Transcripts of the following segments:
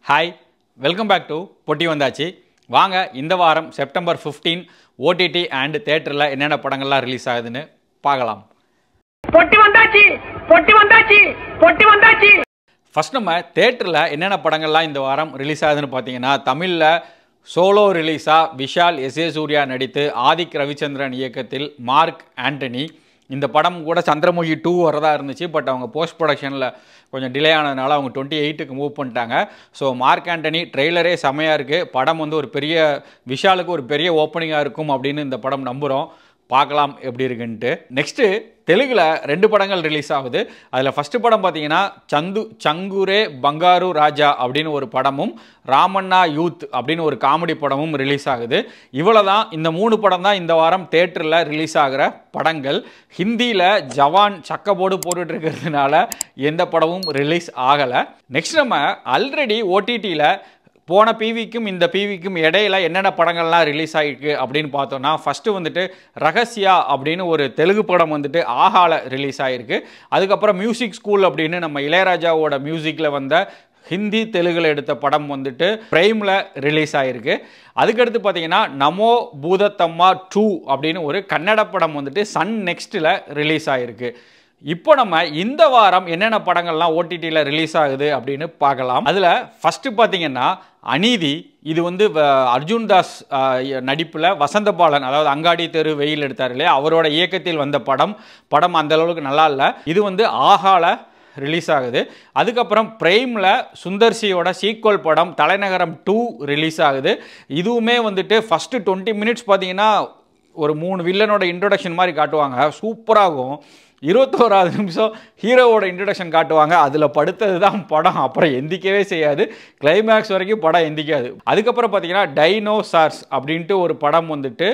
hi welcome back to பொட்டி வந்தாச்சு வாங்க இந்த வாரம் செப்டம்பர் 15 ஓடிடி அண்ட் தேட்டரில் என்னென்ன படங்கள்லாம் ரிலீஸ் ஆகுதுன்னு பார்க்கலாம் பொட்டி வந்தாச்சு பொட்டி வந்தாச்சு பொட்டி வந்தாச்சு ஃபர்ஸ்ட் நம்ம தேட்டரில் என்னென்ன படங்கள்லாம் இந்த வாரம் ரிலீஸ் ஆகுதுன்னு பார்த்தீங்கன்னா தமிழில் சோலோ ரிலீஸாக விஷால் எஸ் ஏ சூர்யா நடித்து ஆதிக் ரவிச்சந்திரன் இயக்கத்தில் மார்க் ஆண்டனி இந்த படம் கூட சந்திரமுகி டூ வரதா இருந்துச்சு பட் அவங்க போஸ்ட் ப்ரொடக்ஷனில் கொஞ்சம் டிலே ஆனதுனால அவங்க டுவெண்ட்டி எயிட்டுக்கு மூவ் பண்ணிட்டாங்க ஸோ மார்க் ஆண்டனி ட்ரெய்லரே செமையாக இருக்குது படம் வந்து ஒரு பெரிய விஷாலுக்கு ஒரு பெரிய ஓப்பனிங்காக இருக்கும் அப்படின்னு இந்த படம் நம்புகிறோம் பார்க்கலாம் எப்படி இருக்குன்ட்டு நெக்ஸ்ட்டு தெலுங்கில் ரெண்டு படங்கள் ரிலீஸ் ஆகுது அதில் ஃபஸ்ட்டு படம் பார்த்தீங்கன்னா சந்து சங்குரே பங்காரு ராஜா அப்படின்னு ஒரு படமும் ராமண்ணா யூத் அப்படின்னு ஒரு காமெடி படமும் ரிலீஸ் ஆகுது இவ்வளோ தான் இந்த மூணு படம் தான் இந்த வாரம் தேட்டரில் ரிலீஸ் ஆகிற படங்கள் ஹிந்தியில் ஜவான் சக்கப்போடு போட்டுட்டு இருக்கிறதுனால எந்த படமும் ரிலீஸ் ஆகலை நெக்ஸ்ட் நம்ம ஆல்ரெடி ஓடிடியில் போன பிவிக்கும் இந்த பிவிக்கும் இடையில என்னென்ன படங்கள்லாம் ரிலீஸ் ஆகிருக்கு அப்படின்னு பார்த்தோன்னா ஃபஸ்ட்டு வந்துட்டு ரகசியா அப்படின்னு ஒரு தெலுங்கு படம் வந்துட்டு ஆஹால ரிலீஸ் ஆகிருக்கு அதுக்கப்புறம் மியூசிக் ஸ்கூல் அப்படின்னு நம்ம இளையராஜாவோட மியூசிக்கில் வந்த ஹிந்தி தெலுங்குல எடுத்த படம் வந்துட்டு பிரைமில் ரிலீஸ் ஆகிருக்கு அதுக்கடுத்து பார்த்தீங்கன்னா நமோ பூதத்தம்மா டூ அப்படின்னு ஒரு கன்னட படம் வந்துட்டு சன் நெக்ஸ்ட்டில் ரிலீஸ் ஆகிருக்கு இப்போ நம்ம இந்த வாரம் என்னென்ன படங்கள்லாம் ஓடிடியில் ரிலீஸ் ஆகுது அப்படின்னு பார்க்கலாம் அதில் ஃபஸ்ட்டு பார்த்தீங்கன்னா அநீதி இது வந்து வ- அர்ஜுன் தாஸ் நடிப்பில் வசந்தபாலன் அதாவது அங்காடி தெரு வெயில் எடுத்தார் இல்லையா அவரோட இயக்கத்தில் வந்த படம் படம் அந்த அளவுக்கு நல்லா இல்லை இது வந்து ஆஹால ரிலீஸ் ஆகுது அதுக்கப்புறம் பிரைமில் சுந்தர்சியோட சீக்வல் படம் தலைநகரம் டூ ரிலீஸ் ஆகுது இதுவுமே வந்துட்டு ஃபஸ்ட்டு டுவெண்ட்டி மினிட்ஸ் பார்த்தீங்கன்னா ஒரு மூணு வில்லனோட இன்ட்ரொடக்ஷன் மாதிரி காட்டுவாங்க சூப்பராகும் இருபத்தோராவது நிமிஷம் ஹீரோவோட இன்ட்ரடக்ஷன் காட்டுவாங்க அதில் படுத்தது தான் படம் அப்புறம் எந்திக்கவே செய்யாது கிளைமேக்ஸ் வரைக்கும் படம் எந்திக்காது அதுக்கப்புறம் பார்த்தீங்கன்னா டைனோசார்ஸ் அப்படின்ட்டு ஒரு படம் வந்துட்டு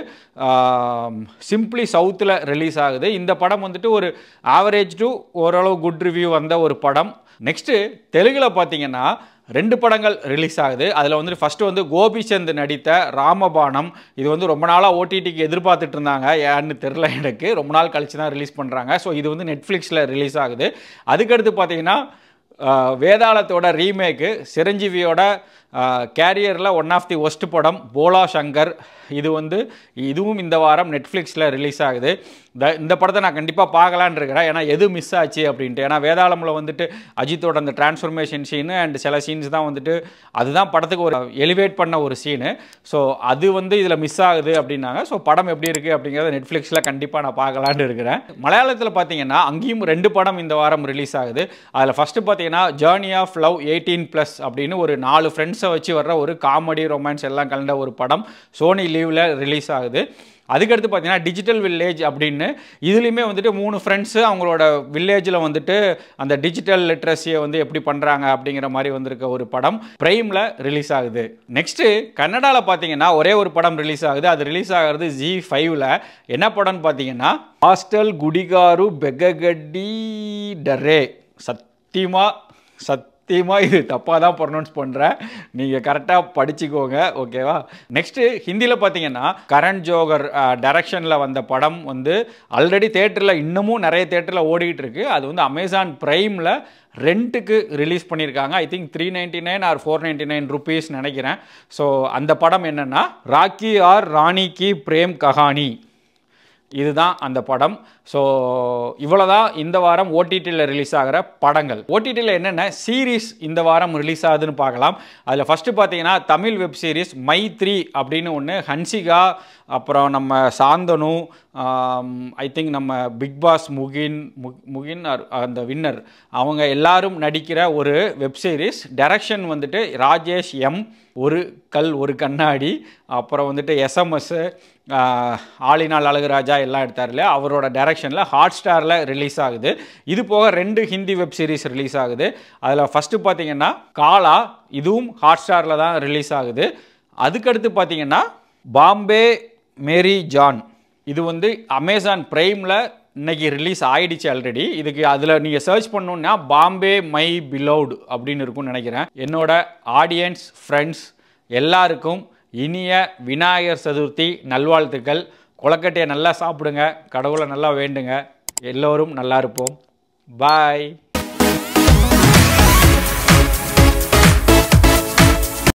சிம்பிளி சவுத்தில் ரிலீஸ் ஆகுது இந்த படம் வந்துட்டு ஒரு ஆவரேஜ் டு ஓரளவு குட் ரிவ்யூ வந்த ஒரு படம் நெக்ஸ்ட்டு தெலுங்கில் பார்த்தீங்கன்னா ரெண்டு படங்கள் ரிலீஸ் ஆகுது அதில் வந்துட்டு ஃபஸ்ட்டு வந்து கோபிச்சந்த் நடித்த ராமபாணம் இது வந்து ரொம்ப நாளாக ஓடிடிக்கு எதிர்பார்த்துட்டு இருந்தாங்க ஏன்னு தெரில எனக்கு ரொம்ப நாள் கழிச்சு தான் ரிலீஸ் பண்ணுறாங்க ஸோ இது வந்து நெட்ஃப்ளிக்ஸில் ரிலீஸ் ஆகுது அதுக்கடுத்து பார்த்தீங்கன்னா ஆஹ், வேதாளத்தோட ரீமேக்கு சிரஞ்சீவியோட கேரியரில் ஒன் ஆஃப் தி ஒஸ்ட் படம் போலா சங்கர் இது வந்து இதுவும் இந்த வாரம் நெட்ஃப்ளிக்ஸில் ரிலீஸ் ஆகுது இந்த இந்த படத்தை நான் கண்டிப்பாக பார்க்கலான்னு இருக்கிறேன் ஏன்னா எது மிஸ் ஆச்சு அப்படின்ட்டு ஏன்னா வேதாளமில் வந்துட்டு அஜித்தோட அந்த டிரான்ஸ்ஃபர்மேஷன் சீனு அண்ட் சில சீன்ஸ் தான் வந்துட்டு அதுதான் படத்துக்கு ஒரு எலிவேட் பண்ண ஒரு சீனு ஸோ அது வந்து இதில் மிஸ் ஆகுது அப்படின்னாங்க ஸோ படம் எப்படி இருக்குது அப்படிங்கிறத நெட்ஃப்ளிக்ஸில் கண்டிப்பாக நான் பார்க்கலான்னு இருக்கிறேன் மலையாளத்தில் பார்த்தீங்கன்னா அங்கேயும் ரெண்டு படம் இந்த வாரம் ரிலீஸ் ஆகுது அதில் ஃபஸ்ட்டு பார்த்தீங்கன்னா journey of love eighteen plus அப்படின்னு ஒரு நாலு ஃப்ரெண்ட்ஸை வச்சு வர்ற ஒரு காமெடி ரொமான்ஸ் எல்லாம் கலந்த ஒரு படம் சோனி லீவில் ரிலீஸ் ஆகுது அதுக்கடுத்து பார்த்தீங்கன்னா டிஜிட்டல் வில்லேஜ் அப்படின்னு இதுலேயுமே வந்துட்டு மூணு ஃப்ரெண்ட்ஸு அவங்களோட வில்லேஜில் வந்துட்டு அந்த டிஜிட்டல் லிட்ரஸியை வந்து எப்படி பண்ணுறாங்க அப்படிங்கிற மாதிரி வந்திருக்க ஒரு படம் பிரைமில் ரிலீஸ் ஆகுது நெக்ஸ்ட்டு கன்னடாவில் பார்த்தீங்கன்னா ஒரே ஒரு படம் ரிலீஸ் ஆகுது அது ரிலீஸ் ஆகிறது ஜி ஃபைவ்ல என்ன படம்னு பார்த்தீங்கன்னா ஹாஸ்டல் குடிகாரு பெககடி டரே சத்தியமா சத்தியமாக இது தப்பாக தான் ப்ரொனவுன்ஸ் பண்ணுறேன் நீங்கள் கரெக்டாக படிச்சுக்கோங்க ஓகேவா நெக்ஸ்ட்டு ஹிந்தியில் பார்த்தீங்கன்னா கரண் ஜோகர் டைரக்ஷனில் வந்த படம் வந்து ஆல்ரெடி தேட்டரில் இன்னமும் நிறைய தேட்டரில் ஓடிக்கிட்டு இருக்கு அது வந்து அமேசான் ப்ரைமில் ரெண்ட்டுக்கு ரிலீஸ் பண்ணியிருக்காங்க I think three ninety nine or four ninety nine rupees நினைக்கிறேன் ஸோ அந்த படம் என்னென்னா ராக்கி ஆர் ராணி கி பிரேம் கஹானி இதுதான் அந்த படம் ஸோ இவ்வளோதான் இந்த வாரம் ஓடிடியில் ரிலீஸ் ஆகிற படங்கள் ஓடிடியில் என்னென்ன சீரீஸ் இந்த வாரம் ரிலீஸ் ஆகுதுன்னு பார்க்கலாம் அதில் ஃபஸ்ட்டு பார்த்தீங்கன்னா Tamil web series my three அப்படின்னு ஒன்று ஹன்சிகா அப்புறம் நம்ம சாந்தனு ஐ திங்க் நம்ம பிக் பாஸ் முகின் முக்- முகின் or அந்த வின்னர் அவங்க எல்லாரும் நடிக்கிற ஒரு வெப் சீரிஸ் டைரக்ஷன் வந்துட்டு ராஜேஷ் எம் ஒரு கல் ஒரு கண்ணாடி அப்புறம் வந்துட்டு எஸ்எம்எஸ் ஆளினால் அழகுராஜா எல்லாம் எடுத்தார் இல்லையா அவரோட டைரக்ஷனில் ஹாட் ஸ்டாரில் ரிலீஸ் ஆகுது இது போக ரெண்டு ஹிந்தி வெப் சீரிஸ் ரிலீஸ் ஆகுது அதில் ஃபஸ்ட்டு பார்த்தீங்கன்னா காலா இதுவும் ஹாட் ஸ்டாரில் தான் ரிலீஸ் ஆகுது அதுக்கடுத்து பார்த்தீங்கன்னா பாம்பே மேரி ஜான் இது வந்து அமேசான் ப்ரைமில் இன்னைக்கு ரிலீஸ் ஆயிடுச்சு ஆல்ரெடி இதுக்கு அதில் நீங்கள் சர்ச் பண்ணணுன்னா பாம்பே மை பிலவுட் அப்படின்னு இருக்கும்னு நினைக்கிறேன் என்னோட ஆடியன்ஸ் ஃப்ரெண்ட்ஸ் எல்லாருக்கும் இனிய விநாயகர் சதுர்த்தி நல்வாழ்த்துக்கள் கொலக்கட்டையை நல்லா சாப்பிடுங்க கடவுளை நல்லா வேண்டுங்க எல்லோரும் நல்லா இருப்போம் பாய்